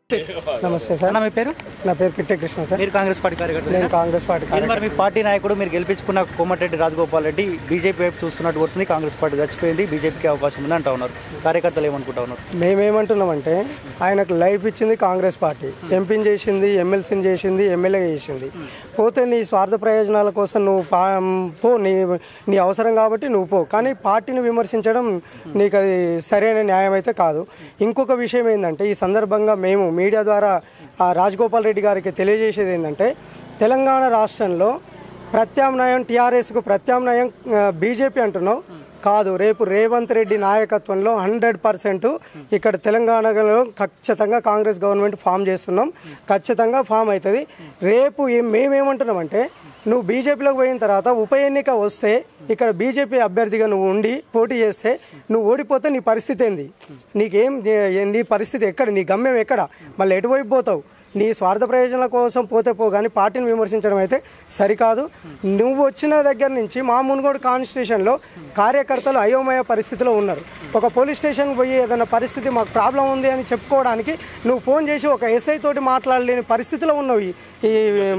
నమస్తే సార్ అన్న మీ పేరు నా పేరు పిట్టే కృష్ణ సార్ మీరు కాంగ్రెస్ పార్టీ కార్యకర్త నేను కాంగ్రెస్ పార్టీ ఇది మరి మీ పార్టీ నాయకుడు మీరు గెలిపించుకున్న కోమటిరెడ్డి రాజగోపాల్ రెడ్డి బీజేపీ వైపు చూస్తున్నట్టు కొడుతుంది కాంగ్రెస్ పార్టీ చచ్చిపోయింది బీజేపీకి అవకాశం ఉంది అంటా ఉన్నారు కార్యకర్తలు ఏమనుకుంటా ఉన్నారు మేమేమంటున్నామంటే ఆయనకు లైఫ్ ఇచ్చింది కాంగ్రెస్ పార్టీ ఎంపీని చేసింది ఎమ్మెల్సీని చేసింది ఎమ్మెల్యే చేసింది పోతే నీ స్వార్థ ప్రయోజనాల కోసం నువ్వు పా పో నీ నీ అవసరం కాబట్టి నువ్వు పో కానీ పార్టీని విమర్శించడం నీకు అది సరైన న్యాయం అయితే కాదు ఇంకొక విషయం ఏంటంటే ఈ సందర్భంగా మేము మీడియా ద్వారా ఆ రాజగోపాల్ రెడ్డి గారికి తెలియజేసేది ఏంటంటే తెలంగాణ రాష్ట్రంలో ప్రత్యామ్నాయం టీఆర్ఎస్కు ప్రత్యామ్నాయం బీజేపీ అంటున్నావు కాదు రేపు రేవంత్ రెడ్డి నాయకత్వంలో హండ్రెడ్ పర్సెంట్ ఇక్కడ తెలంగాణలో ఖచ్చితంగా కాంగ్రెస్ గవర్నమెంట్ ఫామ్ చేస్తున్నాం ఖచ్చితంగా ఫామ్ అవుతుంది రేపు ఏం- మేమేమంటున్నామంటే నువ్వు బీజేపీలోకి పోయిన తర్వాత ఉప ఎన్నిక వస్తే ఇక్కడ బీజేపీ అభ్యర్థిగా నువ్వు ఉండి పోటీ చేస్తే నువ్వు ఓడిపోతే నీ పరిస్థితి ఏంది నీకేం నీ- నీ పరిస్థితి ఎక్కడ నీ గమ్యం ఎక్కడ మళ్ళీ ఎటువైపు పోతావు నీ స్వార్థ ప్రయోజనాల కోసం పోతే పో కానీ పార్టీని విమర్శించడం అయితే సరికాదు నువ్వు వచ్చిన దగ్గర నుంచి మా మునుగోడు కాన్స్టిట్యూషన్లో కార్యకర్తలు అయోమయ పరిస్థితిలో ఉన్నారు ఒక పోలీస్ స్టేషన్ పోయి ఏదైనా పరిస్థితి మాకు ప్రాబ్లం ఉంది అని చెప్పుకోవడానికి నువ్వు ఫోన్ చేసి ఒక ఎస్ఐ తోటి మాట్లాడలేని పరిస్థితిలో ఉన్నావు ఈ- ఈ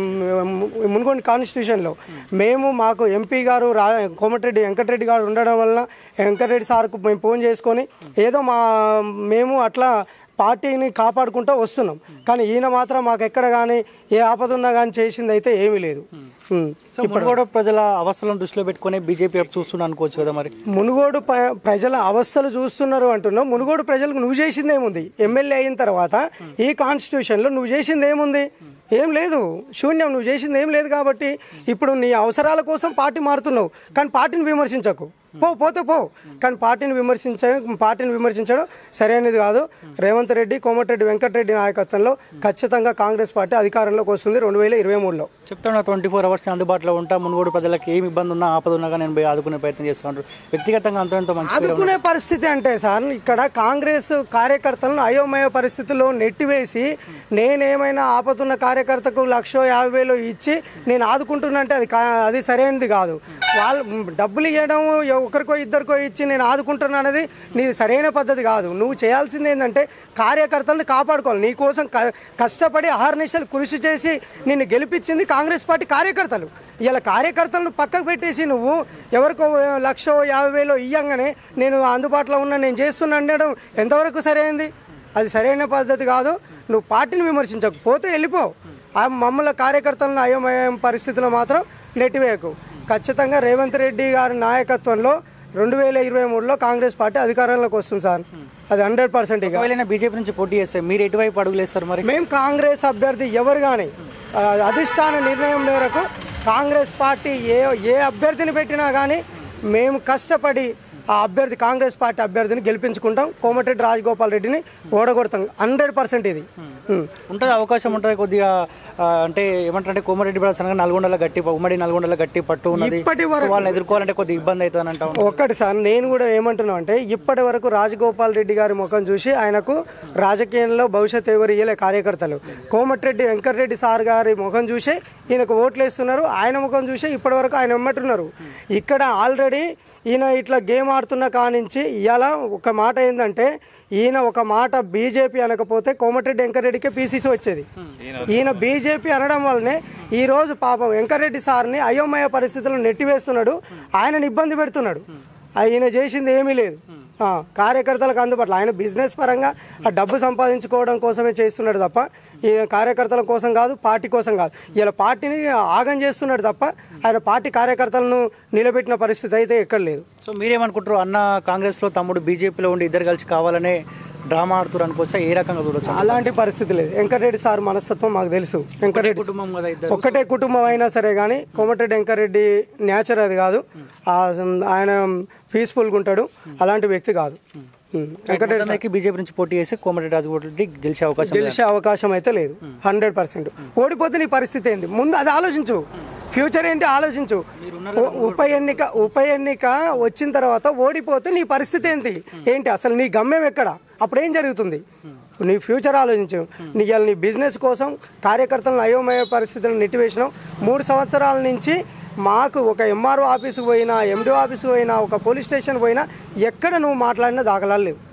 మ్, మునుగోడు కాన్స్టిట్యూషన్లో మేము మాకు ఎంపీ గారు రా కోమటిరెడ్డి వెంకటరెడ్డి గారు ఉండడం వలన వెంకటరెడ్డి సార్కు మేము ఫోన్ చేసుకొని ఏదో మా మేము అట్లా పార్టీని కాపాడుకుంటూ వస్తున్నాం కానీ ఈయన మాత్రం మాకు ఎక్కడ కానీ ఏ ఆపద ఉన్నా కానీ చేసింది అయితే ఏమీ లేదు ఉమ్. సో మునుగోడు ప్రజల అవసరాలను దృష్టిలో పెట్టుకుని బీజేపీ వైపు చూస్తున్నా అనుకోవచ్చు కదా మరి మునుగోడు ప- ప్రజల అవస్థలు చూస్తున్నారు అంటున్నావు మునుగోడు ప్రజలకు నువ్వు చేసింది ఏముంది ఎమ్మెల్యే అయిన తర్వాత ఈ కాన్స్టిట్యూషన్లో నువ్వు చేసింది ఏముంది ఏం లేదు శూన్యం నువ్వు చేసింది ఏం లేదు కాబట్టి ఇప్పుడు నీ అవసరాల కోసం పార్టీ మారుతున్నావు కానీ పార్టీని విమర్శించకు పో పోతే పో కానీ పార్టీని విమర్శించ పార్టీని విమర్శించడం సరైనది కాదు రేవంత్ రెడ్డి కోమటిరెడ్డి వెంకటరెడ్డి నాయకత్వంలో ఖచ్చితంగా కాంగ్రెస్ పార్టీ అధికారంలోకి వస్తుంది రెండు వేల ఇరవై మూడులో చెప్తున్నా ట్వంటీ ఫోర్ అవర్స్ అందుబాటులో ఉంటా మునుగోడు ప్రజలకు ఏమి ఇబ్బంది ఉన్నా ఆపద ఉన్నా కానీ నేను పోయి ఆదుకునే ప్రయత్నం చేస్తాను వ్యక్తిగతంగా అంత ఎంతో మంచి పేరు ఆదుకునే పరిస్థితి అంటే సార్ ఇక్కడ కాంగ్రెస్ కార్యకర్తలను అయోమయ పరిస్థితుల్లో నెట్టివేసి నేనేమైనా ఆపతున్న కార్యకర్తకు లక్షో యాభై వేలు ఇచ్చి నేను ఆదుకుంటున్నా అంటే అది కా- అది సరైనది కాదు వాళ్ళు డబ్బులు ఇవ్వడం ఒకరికో ఇద్దరికో ఇచ్చి నేను ఆదుకుంటున్నా అనేది నీది సరైన పద్ధతి కాదు నువ్వు చేయాల్సింది ఏంటంటే కార్యకర్తలను కాపాడుకోవాలి నీ కోసం క- కష్టపడి అహర్నిశలు కృషి చేసి నిన్ను గెలిపించింది కాంగ్రెస్ పార్టీ కార్యకర్తలు ఇలా కార్యకర్తలను పక్కకు పెట్టేసి నువ్వు ఎవరికో లక్షో యాభై వేలో ఇయ్యంగానే నేను అందుబాటులో ఉన్నా నేను చేస్తున్నా అనడం ఎంతవరకు సరైనది అది సరైన పద్ధతి కాదు నువ్వు పార్టీని విమర్శించకపోతే వెళ్ళిపో ఆ మమ్మల్ని కార్యకర్తలను అయోమయం పరిస్థితిలో మాత్రం నెట్టివేయకు ఖచ్చితంగా రేవంత్ రెడ్డి గారి నాయకత్వంలో రెండు వేల ఇరవై మూడులో కాంగ్రెస్ పార్టీ అధికారంలోకి వస్తుంది సార్ అది హండ్రెడ్ పర్సెంట్ ఇక ఒకవేళ బీజేపీ నుంచి పోటీ చేస్తే మీరు ఎటువైపు అడుగులేస్తారు మరి మేము కాంగ్రెస్ అభ్యర్థి ఎవరు కానీ ఆ, అధిష్టాన నిర్ణయం మేరకు కాంగ్రెస్ పార్టీ ఏ ఏ అభ్యర్థిని పెట్టినా కానీ మేము కష్టపడి ఆ అభ్యర్థి కాంగ్రెస్ పార్టీ అభ్యర్థిని గెలిపించుకుంటాం కోమటిరెడ్డి రాజగోపాల్ రెడ్డిని ఓడగొడతాం హండ్రెడ్ పర్సెంట్ ఇది ఉం. ఉంటుంది అవకాశం ఉంటుంది కొద్దిగా ఆ, అంటే ఏమంటారంటే కోమరెడ్డి బ్రదర్స్ అనగా నల్గొండలో గట్టి ఉమ్మడి నల్గొండలో గట్టి పట్టు ఉన్నది ఇప్పటి సో వాళ్ళని ఎదుర్కోవాలంటే కొద్దిగా ఇబ్బంది అవుతుంది అంటా ఉన్నారు. ఒక్కటి సార్ నేను కూడా ఏమంటున్నా అంటే ఇప్పటి వరకు రాజగోపాల్ రెడ్డి గారి ముఖం చూసి ఆయనకు రాజకీయంలో భవిష్యత్తు ఎవరు ఇయ్యలే కార్యకర్తలు కోమటిరెడ్డి వెంకటరెడ్డి సార్ గారి ముఖం చూసి ఈయనకు ఓట్లు వేస్తున్నారు ఆయన ముఖం చూసి ఇప్పటి వరకు ఆయన ఎమ్మట్టున్నారు ఇక్కడ ఆల్రెడీ ఈయన ఇట్లా గేమ్ ఆడుతున్న కానించి ఇలా ఒక మాట ఏంటంటే ఈయన ఒక మాట బీజేపీ అనకపోతే కోమటిరెడ్డి వెంకరెడ్డికే పీసీసీ వచ్చేది ఈయన బీజేపీ అనడం వల్లనే ఈ రోజు పాపం వెంకరెడ్డి సార్ని అయోమయ పరిస్థితుల్లో నెట్టివేస్తున్నాడు ఆయనని ఇబ్బంది పెడుతున్నాడు ఆయన చేసింది ఏమీ లేదు ఆ, కార్యకర్తలకు అందుబాటులో ఆయన బిజినెస్ పరంగా ఆ డబ్బు సంపాదించుకోవడం కోసమే చేస్తున్నాడు తప్ప ఈ కార్యకర్తల కోసం కాదు పార్టీ కోసం కాదు ఇలా పార్టీని ఆగం చేస్తున్నాడు తప్ప ఆయన పార్టీ కార్యకర్తలను నిలబెట్టిన పరిస్థితి అయితే ఎక్కడ లేదు సో మీరేమనుకుంటారు అన్న కాంగ్రెస్లో తమ్ముడు బీజేపీలో ఉండి ఇద్దరు కలిసి కావాలనే డ్రామా ఆడుతున్నారు అనుకోవచ్చా ఏ రకంగా చూడొచ్చు అలాంటి పరిస్థితి లేదు వెంకటరెడ్డి సార్ మనస్తత్వం మాకు తెలుసు వెంకటరెడ్డి కుటుంబం కదా ఇద్దరు ఒక్కటే కుటుంబం అయినా సరే కానీ కోమటిరెడ్డి వెంకరెడ్డి నేచర్ అది కాదు ఆ, ఆయన పీస్ఫుల్గా ఉంటాడు అలాంటి వ్యక్తి కాదు ఉం. వెంకటరెడ్డి మొత్తానికి బీజేపీ నుంచి పోటీ చేసి కోమరెడ్డి రాజగోపాల్ రెడ్డి గెలిచే అవకాశం లేదు. గెలిచే అవకాశం అయితే లేదు హండ్రెడ్ పర్సెంట్ ఓడిపోతే నీ పరిస్థితి ఏంది ముందు అది ఆలోచించు ఫ్యూచర్ ఏంటి ఆలోచించు ఉ- ఉప ఎన్నిక ఉప ఎన్నిక వచ్చిన తర్వాత ఓడిపోతే నీ పరిస్థితి ఏంటి ఏంటి అసలు నీ గమ్యం ఎక్కడ అప్పుడు ఏం జరుగుతుంది నీ ఫ్యూచర్ ఆలోచించు నీ ఇవాళ నీ బిజినెస్ కోసం కార్యకర్తలను అయోమయ పరిస్థితులను నెట్టివేసినావు మూడు సంవత్సరాల నుంచి మాకు ఒక ఎంఆర్ఓ ఆఫీస్కి పోయినా ఎండిఓ ఆఫీస్కి పోయినా ఒక పోలీస్ స్టేషన్ పోయినా ఎక్కడ నువ్వు మాట్లాడినా దాఖలాలు లేవు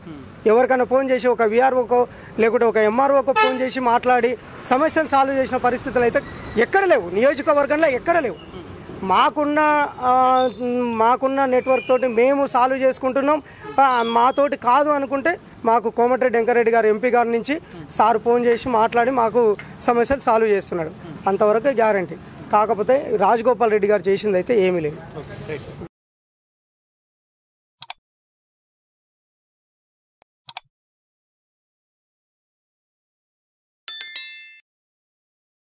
ఎవరికైనా ఫోన్ చేసి ఒక విఆర్ఓకో లేకుంటే ఒక ఎంఆర్ఓకో ఫోన్ చేసి మాట్లాడి సమస్యలు సాల్వ్ చేసిన పరిస్థితులు అయితే ఎక్కడ లేవు నియోజకవర్గంలో ఎక్కడ లేవు మాకున్న ఆ, మాకున్న నెట్వర్క్ తోటి మేము సాల్వ్ చేసుకుంటున్నాం ఆ, మాతోటి కాదు అనుకుంటే మాకు కోమటిరెడ్డి వెంకరెడ్డి గారు ఎంపీ గారి నుంచి సార్ ఫోన్ చేసి మాట్లాడి మాకు సమస్యలు సాల్వ్ చేస్తున్నాడు అంతవరకు గ్యారంటీ కాకపోతే రాజగోపాల్ రెడ్డి గారు చేసింది అయితే ఏమీ లేదు ఓకే రైట్